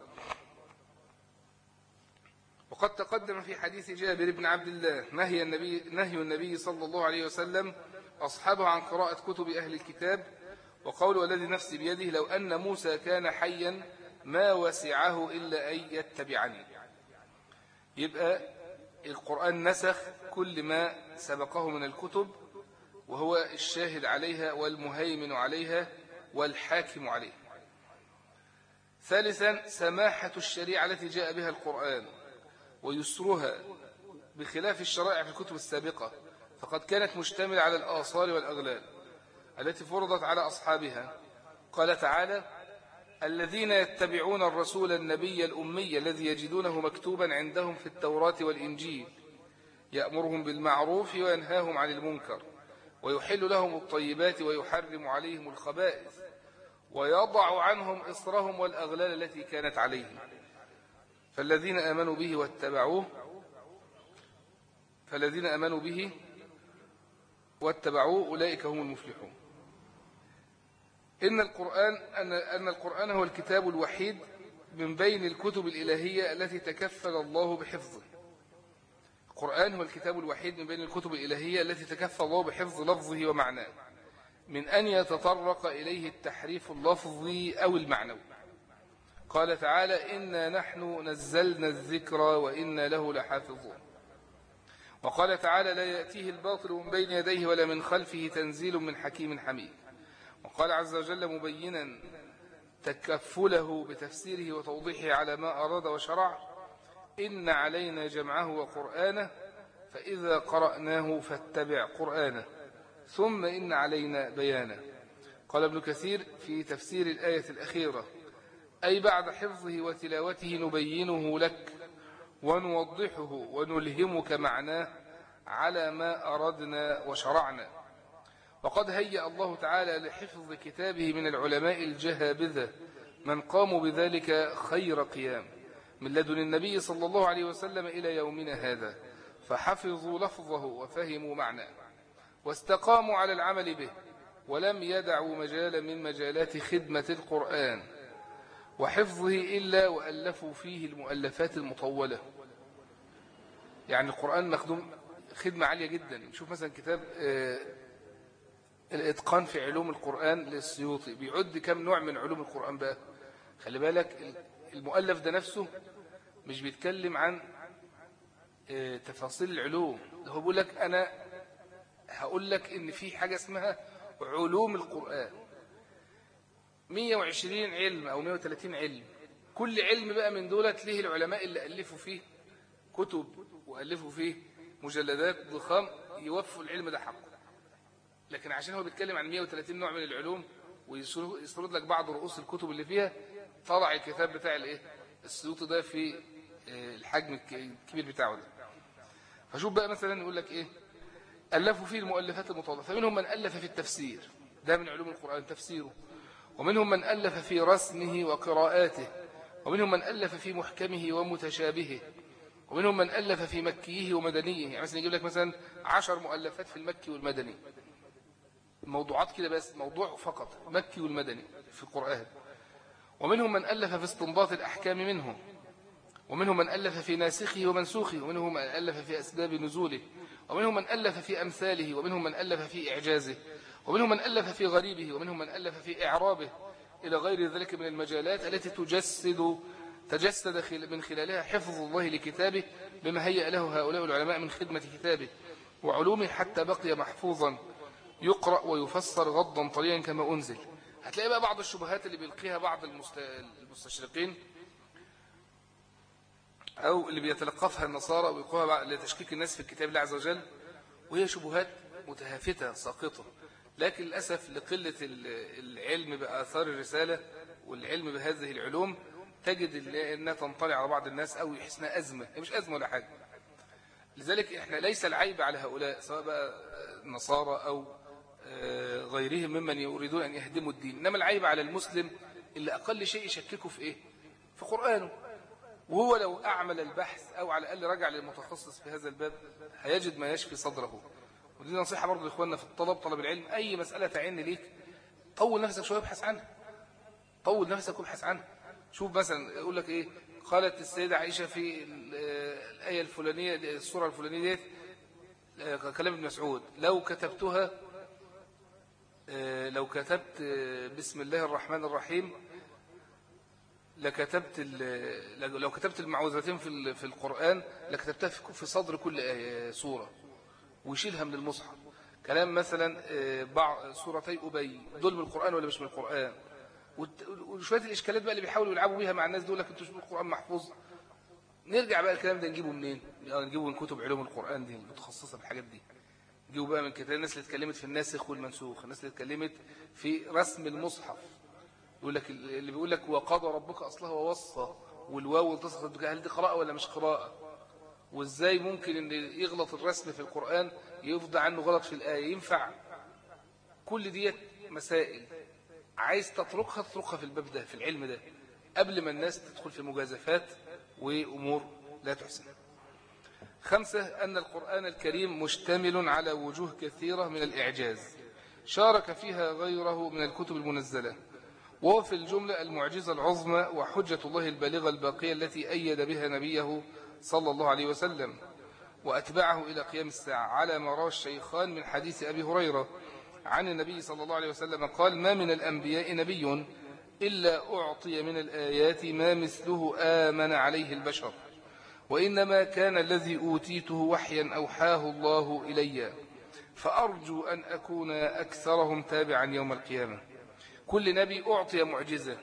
وقد تقدم في حديث جابر بن عبد الله نهي النبي, نهي النبي صلى الله عليه وسلم أصحابه عن قراءة كتب أهل الكتاب وقول والذي نفسي بيده لو أن موسى كان حيا ما وسعه إلا أن يتبعني يبقى القرآن نسخ كل ما سبقه من الكتب وهو الشاهد عليها والمهيمن عليها والحاكم عليها ثالثا سماحة الشريعة التي جاء بها القرآن ويسرها بخلاف الشرائع في الكتب السابقة فقد كانت مشتملة على الآثار والأغلال التي فرضت على أصحابها قال تعالى الذين يتبعون الرسول النبي الأمي الذي يجدونه مكتوبا عندهم في التوراة والإنجيل يأمرهم بالمعروف وينهاهم عن المنكر ويحل لهم الطيبات ويحرم عليهم الخبائث ويضع عنهم إصرهم والأغلال التي كانت عليهم فالذين آمنوا به واتبعوه فالذين آمنوا به واتبعوه أولئك هم المفلحون إن القرآن أن أن القرآن هو الكتاب الوحيد من بين الكتب الإلهية التي تكفل الله بحفظه القرآن هو الكتاب الوحيد من بين الكتب الإلهية التي تكفل الله بحفظ لفظه ومعناه من أن يتطرق إليه التحريف اللفظي أو المعنوي قال تعالى إنا نحن نزلنا الذكر وإنا له لحافظون وقال تعالى لا يأتيه الباطل من بين يديه ولا من خلفه تنزيل من حكيم حميد وقال عز وجل مبينا تكفله بتفسيره وتوضيحه على ما أراد وشرع إن علينا جمعه وقرآنه فإذا قرأناه فاتبع قرآنه ثم إن علينا بيانه قال ابن كثير في تفسير الآية الأخيرة أي بعد حفظه وتلاوته نبينه لك ونوضحه ونلهمك معناه على ما أردنا وشرعنا وقد هيأ الله تعالى لحفظ كتابه من العلماء الجهابذة من قاموا بذلك خير قيام من لدن النبي صلى الله عليه وسلم إلى يومنا هذا فحفظوا لفظه وفهموا معناه واستقاموا على العمل به ولم يدعوا مجالا من مجالات خدمة القرآن وحفظه إلا وألفوا فيه المؤلفات المطولة يعني القرآن مخدوم خدمة عالية جدا شوف مثلا كتاب آه، الإتقان في علوم القرآن للسيوطي بيعد كم نوع من علوم القرآن بقى خلي بالك المؤلف ده نفسه مش بيتكلم عن آه، تفاصيل العلوم هو بيقول لك أنا هقول لك إن في حاجة اسمها علوم القرآن 120 علم أو 130 علم كل علم بقى من دولت ليه العلماء اللي ألفوا فيه كتب وألفوا فيه مجلدات ضخام يوفوا العلم ده حقه لكن عشان هو بيتكلم عن 130 نوع من العلوم ويسرد لك بعض رؤوس الكتب اللي فيها طلع الكتاب بتاع الايه السيوطي ده في آه، الحجم الكبير بتاعه ده فشوف بقى مثلا يقول لك ايه ألفوا فيه المؤلفات المطولة فمنهم من ألف في التفسير ده من علوم القرآن تفسيره ومنهم من ألف في رسمه وقراءاته ومنهم من ألف في محكمه ومتشابهه ومنهم من ألف في مكيه ومدنيه يعني مثلا يجيب لك مثلا عشر مؤلفات في المكي والمدني موضوعات كده بس موضوع فقط مكي والمدني في القرآن ومنهم من ألف في استنباط الأحكام منه ومنهم من ألف في ناسخه ومنسوخه ومنهم من ألف في أسباب نزوله ومنهم من ألف في أمثاله ومنهم من ألف في إعجازه ومنهم من ألف في غريبه ومنهم من ألف في إعرابه إلى غير ذلك من المجالات التي تجسد تجسد من خلالها حفظ الله لكتابه بما هيأ له هؤلاء العلماء من خدمة كتابه وعلومه حتى بقي محفوظا يقرأ ويفسر غضا طريا كما أنزل هتلاقي بقى بعض الشبهات اللي بيلقيها بعض المستشرقين أو اللي بيتلقفها النصارى ويقوها لتشكيك الناس في الكتاب الله عز وجل وهي شبهات متهافتة ساقطة لكن للأسف لقلة العلم بآثار الرسالة والعلم بهذه العلوم تجد أنها تنطلع على بعض الناس أو يحسنها أزمة هي مش أزمة ولا حاجة لذلك إحنا ليس العيب على هؤلاء سواء بقى النصارى أو آه، غيرهم ممن يريدون أن يهدموا الدين إنما العيب على المسلم اللي أقل شيء يشككه في إيه في قرآنه وهو لو أعمل البحث أو على الأقل رجع للمتخصص في هذا الباب هيجد ما يشفي صدره ودي نصيحة برضو لإخواننا في الطلب طلب العلم أي مسألة تعين ليك طول نفسك شوية ابحث عنها طول نفسك وابحث عنها شوف مثلا يقول لك إيه قالت السيدة عائشة في الآية الفلانية السورة الفلانية ديت آه، كلام ابن مسعود لو كتبتها آه، لو كتبت آه، بسم الله الرحمن الرحيم لكتبت لو كتبت المعوذتين في في القرآن لكتبتها في صدر كل آية سورة ويشيلها من المصحف كلام مثلا بعض سورتي أبي دول من القرآن ولا مش من القرآن وشوية الإشكالات بقى اللي بيحاولوا يلعبوا بيها مع الناس دول لك انتوا القرآن محفوظ نرجع بقى الكلام ده نجيبه منين نجيبه من كتب علوم القرآن دي المتخصصة بالحاجات دي نجيبه بقى من كتاب الناس اللي اتكلمت في الناسخ والمنسوخ الناس اللي اتكلمت في رسم المصحف يقول لك اللي بيقول لك وقضى ربك أصلها ووصى والواو التصق هل دي قراءة ولا مش قراءة وازاي ممكن ان يغلط الرسم في القرآن يفضى عنه غلط في الآية ينفع كل ديت مسائل عايز تطرقها تطرقها في الباب ده في العلم ده قبل ما الناس تدخل في مجازفات وأمور لا تحسن خمسة أن القرآن الكريم مشتمل على وجوه كثيرة من الإعجاز شارك فيها غيره من الكتب المنزلة وهو في الجملة المعجزة العظمى وحجة الله البالغة الباقية التي أيد بها نبيه صلى الله عليه وسلم وأتبعه إلى قيام الساعة على ما روى الشيخان من حديث أبي هريرة عن النبي صلى الله عليه وسلم قال ما من الأنبياء نبي إلا أعطي من الآيات ما مثله آمن عليه البشر وإنما كان الذي أوتيته وحيا أوحاه الله إلي فأرجو أن أكون أكثرهم تابعا يوم القيامة كل نبي أعطي معجزة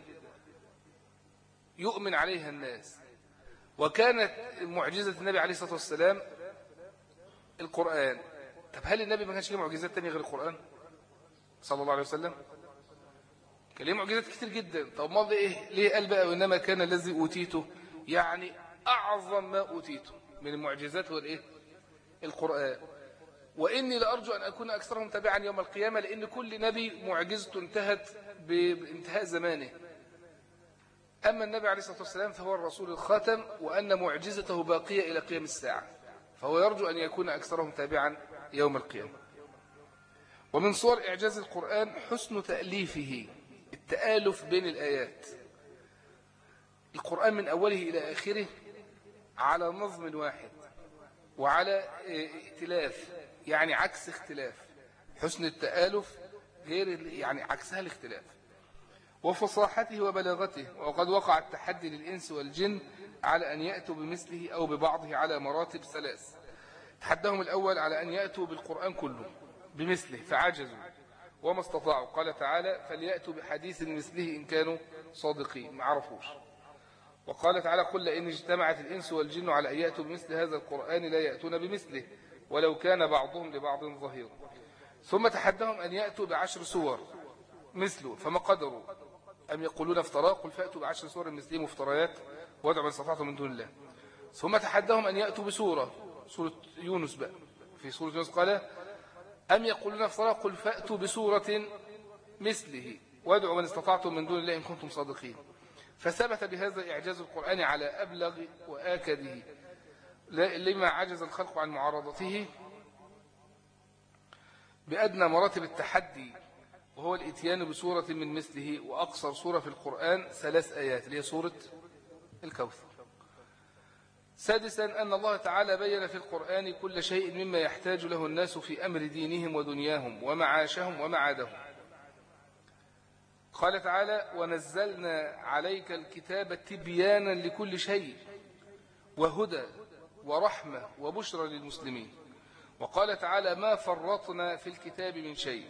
يؤمن عليها الناس وكانت معجزة النبي عليه الصلاة والسلام القرآن طب هل النبي ما كانش له معجزات تانية غير القرآن صلى الله عليه وسلم كان له معجزات كتير جدا طب ما ايه ليه قال بقى وانما كان الذي اوتيته يعني اعظم ما اوتيته من المعجزات والايه القرآن واني لارجو ان اكون اكثرهم تبعا يوم القيامة لان كل نبي معجزته انتهت بانتهاء زمانه أما النبي عليه الصلاة والسلام فهو الرسول الخاتم وأن معجزته باقية إلى قيام الساعة فهو يرجو أن يكون أكثرهم تابعا يوم القيامة ومن صور إعجاز القرآن حسن تأليفه التآلف بين الآيات القرآن من أوله إلى آخره على نظم واحد وعلى ائتلاف يعني عكس اختلاف حسن التآلف غير يعني عكسها الاختلاف وفصاحته وبلاغته وقد وقع التحدي للإنس والجن على أن يأتوا بمثله أو ببعضه على مراتب ثلاث تحدهم الأول على أن يأتوا بالقرآن كله بمثله فعجزوا وما استطاعوا قال تعالى فليأتوا بحديث مثله إن كانوا صادقين ما عرفوش وقال تعالى قل لئن اجتمعت الإنس والجن على أن يأتوا بمثل هذا القرآن لا يأتون بمثله ولو كان بعضهم لبعض ظهيرا ثم تحدهم أن يأتوا بعشر سور مثله فما قدروا أم يقولون افتراء قل فأتوا بعشر سور مثله مفتريات وادعوا من استطعتم من دون الله ثم تحدهم أن يأتوا بسورة سورة يونس بقى في سورة يونس قال أم يقولون افتراء قل فأتوا بسورة مثله وادعوا من استطعتم من دون الله إن كنتم صادقين فثبت بهذا إعجاز القرآن على أبلغ وآكده لما عجز الخلق عن معارضته بأدنى مراتب التحدي وهو الاتيان بسورة من مثله وأقصر سورة في القرآن ثلاث آيات اللي هي سورة الكوثر سادسا أن الله تعالى بين في القرآن كل شيء مما يحتاج له الناس في أمر دينهم ودنياهم ومعاشهم ومعادهم قال تعالى ونزلنا عليك الكتاب تبيانا لكل شيء وهدى ورحمة وبشرى للمسلمين وقال تعالى ما فرطنا في الكتاب من شيء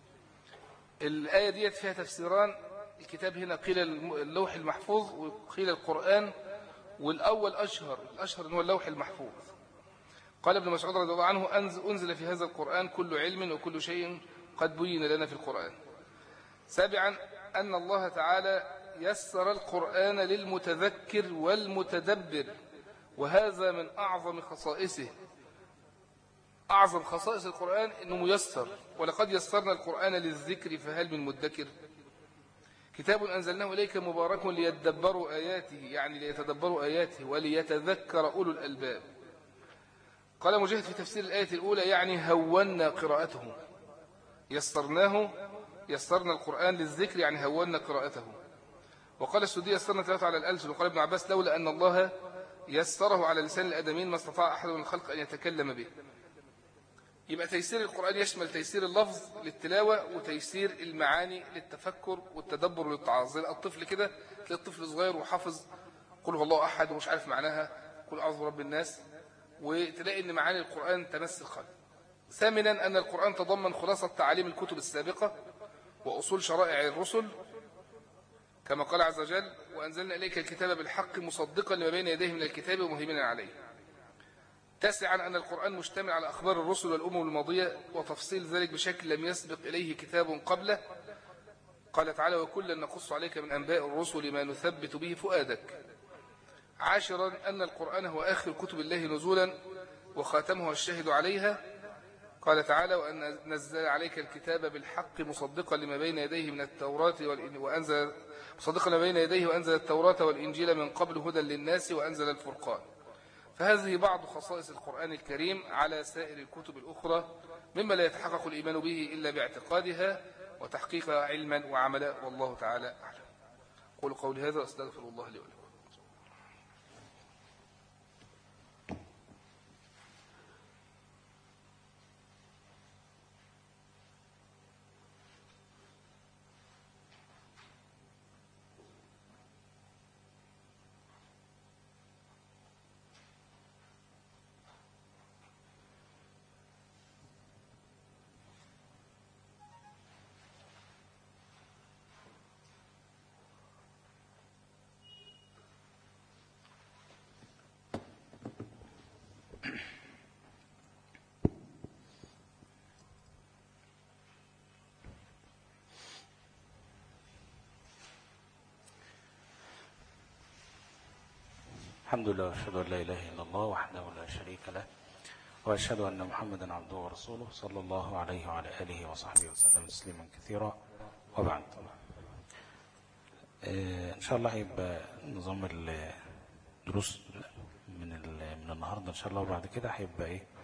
الآية ديت فيها تفسيران الكتاب هنا قيل اللوح المحفوظ وقيل القرآن والأول أشهر الأشهر هو اللوح المحفوظ قال ابن مسعود رضي الله عنه أنزل في هذا القرآن كل علم وكل شيء قد بين لنا في القرآن سابعا أن الله تعالى يسر القرآن للمتذكر والمتدبر وهذا من أعظم خصائصه أعظم خصائص القرآن أنه ميسر ولقد يسرنا القرآن للذكر فهل من مدكر كتاب أنزلناه إليك مبارك ليتدبروا آياته يعني ليتدبروا آياته وليتذكر أولو الألباب قال مجاهد في تفسير الآية الأولى يعني هونا قراءته يسرناه يسرنا القرآن للذكر يعني هونا قراءته وقال السدي يسرنا ثلاثة على الألسن وقال ابن عباس لولا أن الله يسره على لسان الأدمين ما استطاع أحد من الخلق أن يتكلم به يبقى تيسير القرآن يشمل تيسير اللفظ للتلاوة وتيسير المعاني للتفكر والتدبر والاتعاظ زي الطفل كده تلاقي الطفل صغير وحافظ قل هو الله أحد ومش عارف معناها قل أعوذ برب الناس وتلاقي أن معاني القرآن تمس القلب ثامنا أن القرآن تضمن خلاصة تعاليم الكتب السابقة وأصول شرائع الرسل كما قال عز وجل وأنزلنا إليك الكتاب بالحق مصدقا لما بين يديه من الكتاب ومهيمنا عليه تسعا أن القرآن مشتمل على أخبار الرسل والأمم الماضية وتفصيل ذلك بشكل لم يسبق إليه كتاب قبله قال تعالى وكلا نقص عليك من أنباء الرسل ما نثبت به فؤادك عاشرا أن القرآن هو آخر كتب الله نزولا وخاتمه الشاهد عليها قال تعالى وأن نزل عليك الكتاب بالحق مصدقا لما بين يديه من التوراة وأنزل مصدقا لما بين يديه وأنزل التوراة والإنجيل من قبل هدى للناس وأنزل الفرقان فهذه بعض خصائص القرآن الكريم على سائر الكتب الأخرى مما لا يتحقق الإيمان به إلا باعتقادها وتحقيقها علما وعملا والله تعالى أعلم قول قول هذا أستغفر الله لي ولكم الحمد لله واشهد ان لا اله الا الله وحده لا شريك له واشهد ان محمدا عبده ورسوله صلى الله عليه وعلى اله وصحبه وسلم تسليما كثيرا وبعد آه، ان شاء الله هيبقى نظام الدروس من ال- من النهارده ان شاء الله وبعد كده هيبقى ايه